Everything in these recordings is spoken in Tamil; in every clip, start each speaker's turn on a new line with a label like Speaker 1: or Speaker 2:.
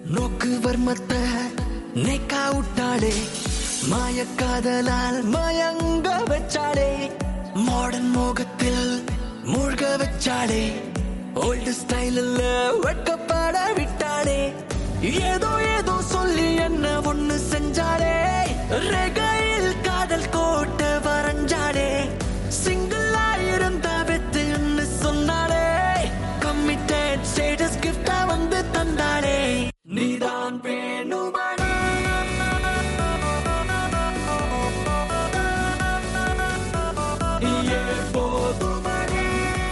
Speaker 1: நோக்கு வர்மத்தை நேக்கா விட்டாளே மாயக்காதலால் மயங்க வச்சாளே மாடர்ன் மோகத்தில் மூழ்க வச்சாளே ஓல்டு ஸ்டைலில் வெட்கப்பட விட்டாளே ஏதோ ஏதோ சொல்லி என்ன ஒண்ணு செஞ்சாளே ரெகையில் காதல் கோட்டை வரைஞ்சாளே சிங்கிளா இருந்த வெத்துன்னு சொன்னாளே கம்மிட்டட் ஸ்டேட்டஸ் கிஃப்டா வந்து தந்தாளே நீதான் வேணுமணி நீயே போதுமணி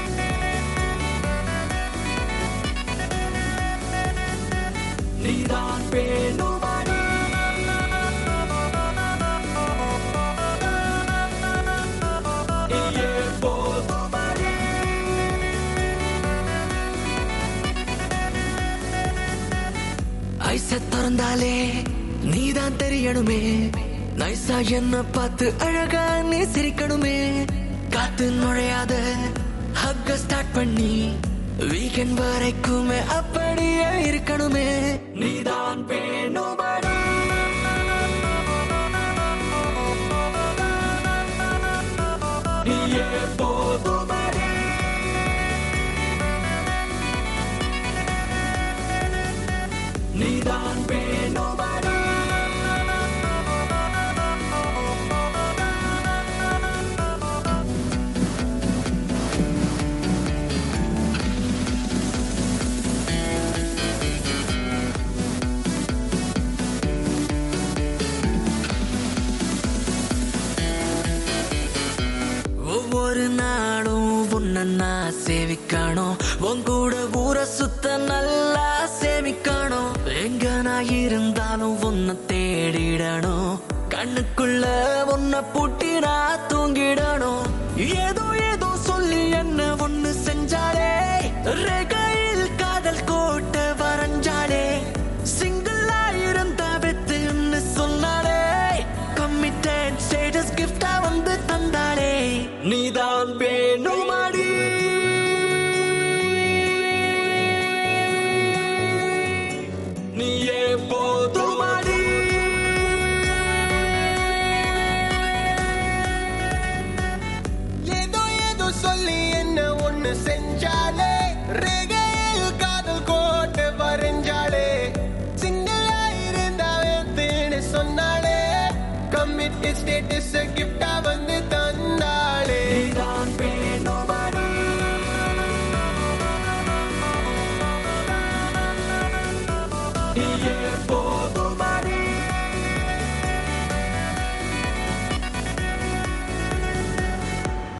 Speaker 1: நீதான் வேணுமணி நீயே போதுமணி ஐச திறந்தாலே நீதான் தெரியணுமே நைசா என்ன பார்த்து அழகா நீ சிரிக்கணுமே காத்து நுழையாத ஹக்க ஸ்டார்ட் பண்ணி வீக்கெண்ட் வரைக்குமே அப்படியே இருக்கணுமே நீதான் வேணுமடி நீயே போதுமடி நீதான் வேணுமடி ஒவ்வொரு நாளும் உன்னை நான் சேவிக்கணும் உன் கூட ஊரை சுத்த நல்லா சேமிக்கணும் எங்க நான் இருந்தாலும் உன்னை தேடிடணும் கண்ணுக்குள்ள உன்னை பூட்டி நான் தூங்கிடணும் ஏதோ ஏதோ சொல்லி என்ன ஒண்ணு செஞ்சாலே ரெகையில் காதல் கோட்டை வரைஞ்சாலே சிங்கிளா இருந்த வெத்துன்னு சொன்னாலே கம்மிட்டட் ஸ்டேட்டஸ் கிஃப்டா வந்து தந்தாளே நீதான் வேணுமடி நீயே போதுமடி
Speaker 2: ஏதோ ஏதோ சொல்லி என்ன ஒண்ணு செஞ்சாலே ரெகையில் காதல் கோட்டை வரைஞ்சாலே சிங்கிளா இருந்தாவேன்னு சொன்னாலே கம்மிட்டி ஸ்டேட்டஸ் கிஃப்டா வந்து தந்தாளே
Speaker 1: நீதான் வேணுமடி நீயே